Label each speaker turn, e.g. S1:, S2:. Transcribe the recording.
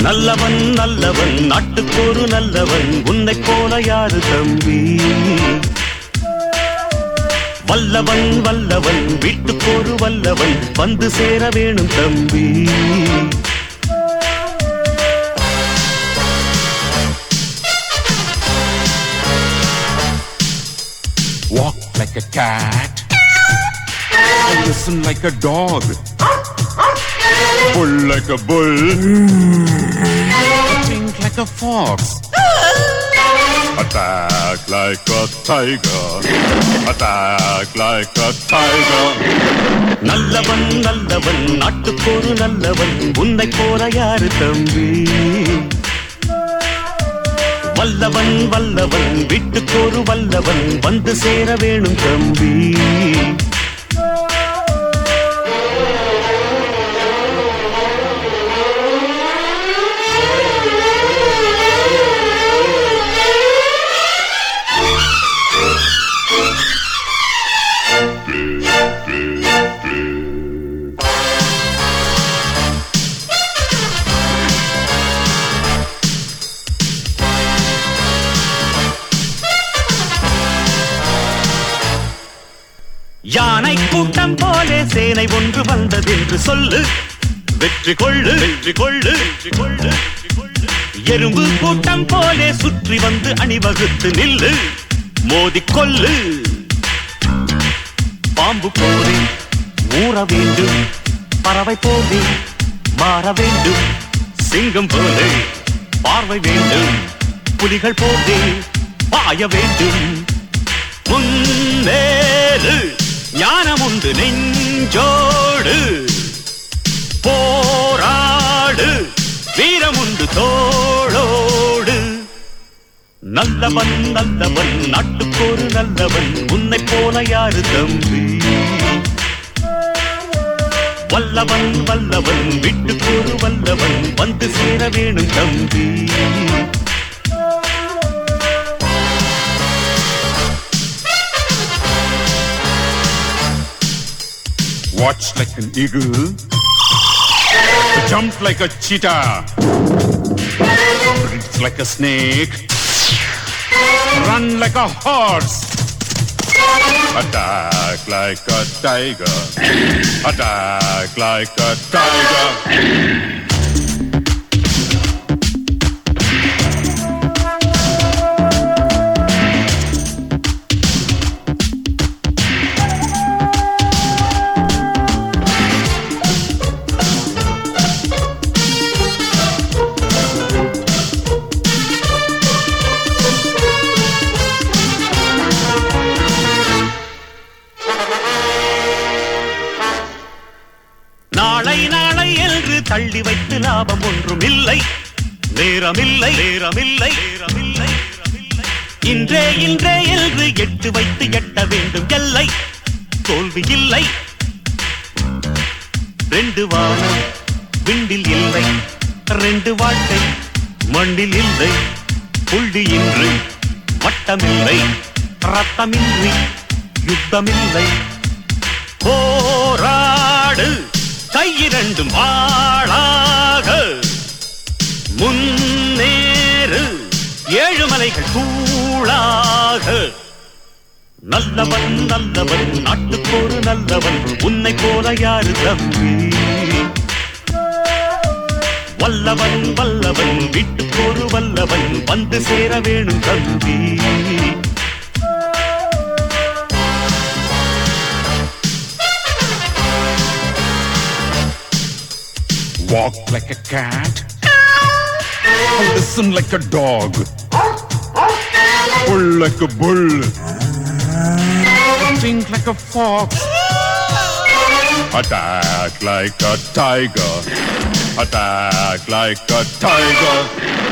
S1: நல்லவன் நல்லவன் நாட்டுக்கொரு நல்லவன் உன்னை போல யாரு தம்பி வல்லவன் வல்லவன் வீட்டுக்கொரு வல்லவன் வந்து சேர வேணும் தம்பி
S2: Walk like a cat. And listen like a dog. Pull like a bull. Think like a fox. Attack like a tiger. Attack like a tiger.
S1: நல்லவன் நல்லவன் நாட்டுக்கொரு நல்லவன் உன்னை போல யாரு தம்பி வல்லவன் வல்லவன் வீட்டுக்கொரு வல்லவன் வந்து சேர வேணும் தம்பி யானை கூட்டம் போலே சேனை ஒன்று வந்ததென்று சொல்லு வெற்றி கொள்ளு வெற்றி கொள்ளு வெற்றி கொள்ளு வெற்றி கொள்ளு. எறும்பு கூட்டம் போலே சுற்றி வந்து அணிவகுத்து நில்லு மோதிக் கொல்லு பாம்பு போலே ஊற வேண்டும் பறவை போலே மாற வேண்டும் சிங்கம் போலே பார்வை வேண்டும் புலிகள் போலே பாய வேண்டும் முன்னேறு ஞானம் உண்டு நெஞ்சோடு போராடு வீரம் உண்டு தோளோடு நல்லவன் நல்லவன் நாட்டுக்கொரு நல்லவன் உன்னை போல யாரு தம்பி வல்லவன் வல்லவன் வீட்டுக்கொரு வல்லவன் வந்து சேர வேணும் தம்பி
S2: Watch like an eagle. Jump like a cheetah. Breathe like a snake. Run like a horse. Attack like a tiger. Attack like a tiger.
S1: நாளை நாளை என்று தள்ளி வைத்து லாபம் ஒன்றும் இல்லை நேரமில்லை நேரமில்லை நேரமில்லை நேரமில்லை. இன்றே இன்றே என்று எட்டு வைத்து எட்ட வேண்டும் எல்லை தோல்வி இல்லை ரெண்டு வானம் விண்டில் இல்லை ரெண்டு வாழ்க்கை மண்ணில் இல்லை புள்ளி இன்று வட்டமில்லை ரத்தமின்றி யுத்தமில்லை போராடு கையிரண்டும் ஆளாக முன்னேறு ஏழுமலைகள் தூளாக நல்லவன் நல்லவன் நாட்டுக்கொரு நல்லவன் உன்னை போல யாரு தம்பி வல்லவன் வல்லவன் வீட்டுக்கொரு வல்லவன் வந்து சேர வேணும் தம்பி
S2: Walk like a cat. Listen like a dog. Pull like a bull. Think like a fox. Attack like a tiger. Attack like a tiger.